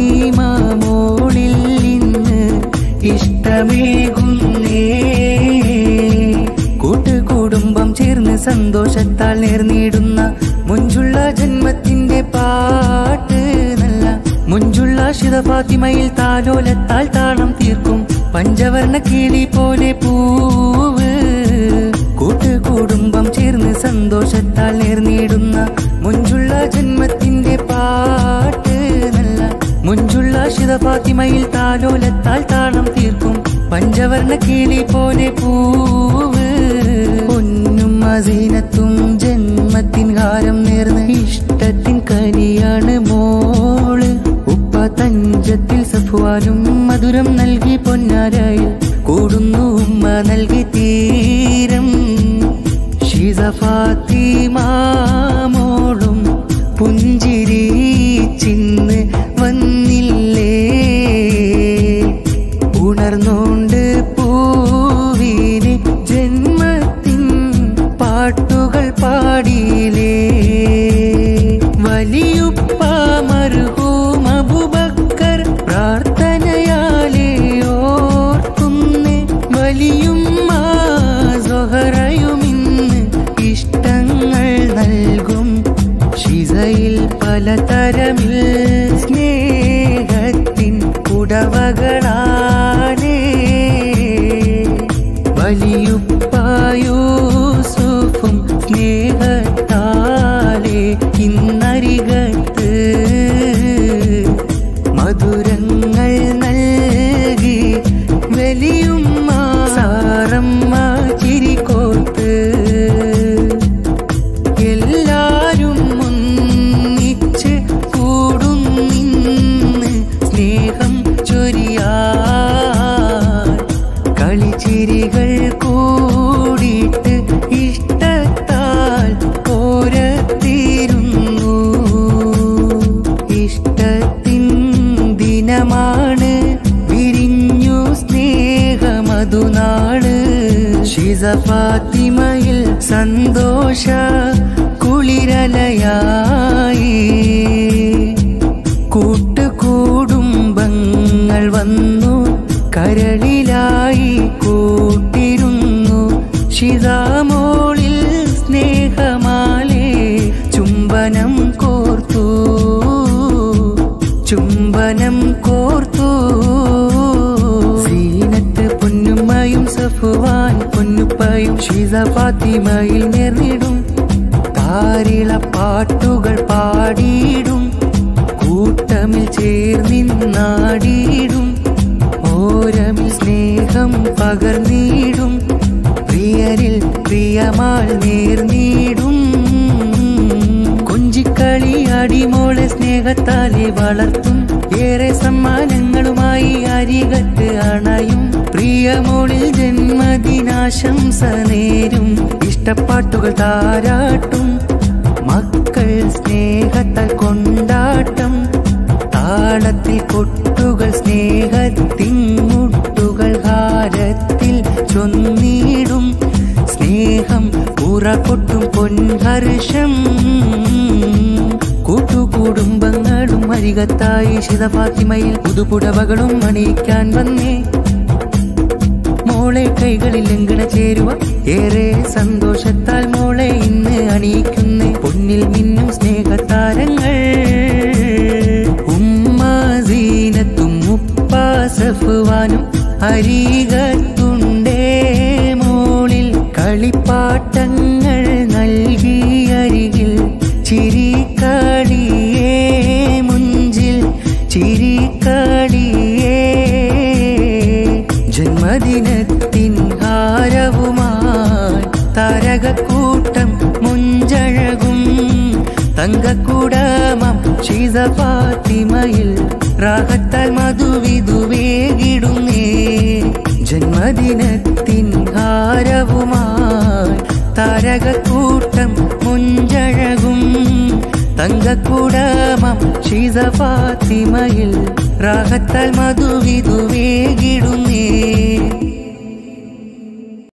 ഫാത്തിമ മോളിൽ ഇന്ന് ഇഷ്ടമേകുന്നേ കൂട്ടുകുടുംബം ചേർന്ന് സന്തോഷത്താൽ നേർന്നിടുന്ന മുഞ്ചുള്ള ജന്മത്തിന്റെ പാട്ട് നല്ല മുഞ്ചുള്ള ശിത ഫാത്തിമയിൽ താലോലത്താൽ താളം തീർക്കും പഞ്ചവർണ്ണ കിളി പോലെ പൂവ് കൂട്ടുകുടുംബം ചേർന്ന് സന്തോഷത്താൽ നേർന്നിടുന്ന മുഞ്ചുള്ള ജന്മത്തിന്റെ പാട്ട് നല്ല മുഞ്ചുള്ള ശിത ഫാത്തിമയിൽ താലോലത്താൽ താളം തീർക്കും പഞ്ചവർണ്ണ കിളി പോലെ പൂവ് പൊന്നും അസീനത്തും ജന്മത്തിൻ ഹാരം നേർന്ന് ഇഷ്ടത്തിൻ കനിയാണ് മോള് ഉപ്പ തഞ്ചത്തിൽ സഫുവാനും മധുരം നൽകി പൊന്നാരായി കൂടുന്നു ഉമ്മ നൽകി തീരം ഷീസ ഫാത്തിമാമോളും പുഞ്ചിരി ചിന്ന് വന്നില്ലേ ഉണർന്നോണ്ട് പൂവിന് ജന്മത്തിൻ പാട്ടുകൾ പാടിയിലേ വലിയുപ്പ മർഹൂം അബുബക്കർ പ്രാർത്ഥനയാലേ ഓർക്കുന്നേ വലിയുമ്മ സൊഹറയുമിന്ന് ഇഷ്ടങ്ങൾ നൽകും ഷിസയിൽ പലതരമിൽ സ്നേഹത്തിൻ ഉടവകളാണേ വലിയുപ്പായൂസുഫും സ്നേഹത്താലേ ഇന്നരികത്ത് മധുരങ്ങൾ നൽകി വലിയുമ്മ സാറമ്മ ചിരിക്കോത്ത് എല്ലാരും ഒന്നിച്ച് കൂടുന്നിന്ന് സ്നേഹം ചൊരിയാ കളിച്ചിരികൾ കൂടിയിട്ട് ഇഷ്ടത്താൽ ഓരത്തിരുന്നു ഇഷ്ടത്തിൻ ദിനമാണ് വിരിഞ്ഞു സ്നേഹമതുനാള് ഷിസ ഫാത്തിമയിൽ സന്തോഷ കുളിരലയായി കൂട്ടുകൂടുംബങ്ങൾ വന്നു കരളിലായി കൂട്ടിരുന്നു ശിതാമോളിൽ സ്നേഹമാലേ ചുംബനം കോർത്തു ചുംബനം കോർത്തു സീനത്ത് പൊന്നുമ്മയും സഫുവാൻ പൊന്നുപ്പയും ഷിസ ഫാത്തിമയിൽ നേർന്നിടും താരിള പാട്ടുകൾ പാടിയിടും കൂട്ടമിൽ ചേർന്നിന്നാടിയിടും ഓരമിൽ സ്നേഹം പകർന്നിടും പ്രിയരിൽ പ്രിയമാൾ നേർന്നിടും കൊഞ്ചിക്കളി അടിമോളെ സ്നേഹത്താലെ വളർത്തും ഏറെ സമ്മാനങ്ങളുമായി അരികത്ത് അണയും പ്രിയമോളിൽ ജന്മദിനാശംസ നേരും ഇഷ്ടപ്പാട്ടുകൾ താരാട്ടും മക്കൾ സ്നേഹത്താൽ കൊണ്ടാട്ടം താളത്തിൽ കൊട്ടുകൾ സ്നേഹത്തിൻ മുട്ടുകൾ ഹാരത്തിൽ ചൊന്നിടും സ്നേഹം ഉറകൊട്ടും പൊൻഹർഷം കൂട്ടുകുടുംബങ്ങളും അരികത്തായി ശിതഫാത്തിമയിൽ പുതുപുടവകളും അണിയിക്കാൻ വന്നേ മോളെ കൈകളിൽ ലംഘന ചേരുവ ഏറെ സന്തോഷത്താൽ മോളെ ഇന്ന് അണിയിക്കുന്നേ പൊന്നിൽ മിന്നും സ്നേഹതാരങ്ങൾ ഉമ്മ സീനത്തും ഉപ്പ സഫുവാനും അരികത്തുണ്ടേ മോളിൽ കളിപ്പാട്ടങ്ങൾ നൽകി അരികിൽ ചിരിക്കാടിയേ മുഞ്ചിൽ ചിരിക്കാടിയേ ജന്മദിനത്തിൻ ഹാരവുമായി താരകക്കൂട്ടം മുഞ്ചഴകും തങ്കക്കുടമം ഷീസ ഫാത്തിമയിൽ റാഹത്താൽ മധുവിധുവേകിടുന്നേ ജന്മദിനത്തിൻ ഹാരവുമായി താരകക്കൂട്ടം മുഞ്ചഴകും തങ്കക്കുടമം ഷീസ ഫാത്തിമയിൽ റാഹത്താൽ മധുവിധുവേകിടുന്നേ